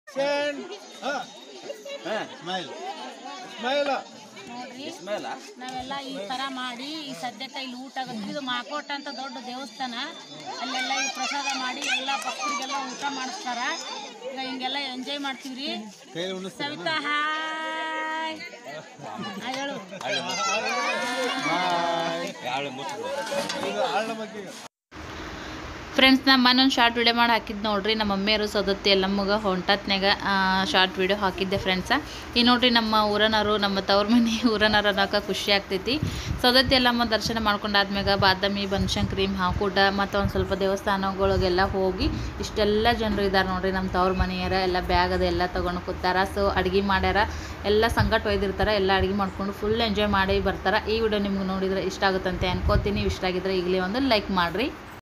smile smile ನೋಡ್ರಿ ನಾವೆಲ್ಲ ಈ ತರ ಮಾಡಿ ಈ ಸದ್ಯಕ್ಕೆ ಇಲ್ಲಿ ಊಟ ಆಗುತ್ತೆ ಇದು ಮಾಕೋಟ ಅಂತ ದೊಡ್ಡ ದೇವಸ್ಥಾನ ಅಲ್ಲೆಲ್ಲ ಈ ಪ್ರಸಾದ ಮಾಡಿ ಎಲ್ಲ ಭಕ್ತರಿಗೆಲ್ಲ ಊಟ ಮಾಡಿಸ್ತಾರ ಈಗ ಹಿಂಗೆಲ್ಲ ಎಂಜಾಯ್ ಮಾಡ್ತೀವ್ರಿ ಕೈಲಿ ಉಣಿಸ್ತಾರೆ ಸವಿತಾ ಹಾಯ್ ಆ, ಹೇಳು ಇದು ಆಳ ಬಗ್ಗೆ ಫ್ರೆಂಡ್ಸ್ ನಮ್ಮ ಮನೊಂದು ಶಾರ್ಟ್ ವಿಡಿಯೋ ಮಾಡಿ ಹಾಕಿದ್ದು ನೋಡ್ರಿ ನಮ್ಮ ಮಮ್ಮಿಯರು ಸದತ್ತಿ ಎಲ್ಲಮ್ಮಗ ಹೊಂಟತ್ನಾಗ ಶಾರ್ಟ್ ವಿಡಿಯೋ ಹಾಕಿದ್ದೆ ಫ್ರೆಂಡ್ಸ ಈ ನೋಡ್ರಿ ನಮ್ಮ ಊರನರು ನಮ್ಮ ತವ್ರ ಮನೆ ಊರನರು ಅನ್ನೋಕೆ ಖುಷಿ ಆಗ್ತೈತಿ ಸದತ್ತಿ ಎಲ್ಲಮ್ಮ ದರ್ಶನ ಮಾಡ್ಕೊಂಡಾದ್ಮ್ಯಾಗ ಬಾದಾಮಿ ಬನಶಂಕರಿ ಹಾಕೂಟ ಮತ್ತು ಒಂದು ಸ್ವಲ್ಪ ದೇವಸ್ಥಾನಗಳಿಗೆಲ್ಲ ಹೋಗಿ ಇಷ್ಟೆಲ್ಲ ಜನರು ಇದ್ದಾರೆ ನೋಡ್ರಿ ನಮ್ಮ ತವ್ರ ಮನೆಯರ ಎಲ್ಲ ಬ್ಯಾಗ್ ಅದು ಎಲ್ಲ ತೊಗೊಂಡು ಕೂತಾರ ಸೊ ಅಡುಗೆ ಮಾಡ್ಯಾರ ಎಲ್ಲ ಸಂಕಟ ಒಯ್ದಿರ್ತಾರೆ ಎಲ್ಲ ಅಡುಗೆ ಮಾಡ್ಕೊಂಡು ಫುಲ್ ಎಂಜಾಯ್ ಮಾಡಿ ಬರ್ತಾರೆ ಈ ವಿಡಿಯೋ ನಿಮ್ಗೆ ನೋಡಿದ್ರೆ ಇಷ್ಟ ಆಗುತ್ತಂತೆ ಅನ್ಕೋತೀನಿ ಇಷ್ಟ ಆಗಿದ್ರೆ ಈಗಲೇ ಒಂದು ಲೈಕ್ ಮಾಡಿರಿ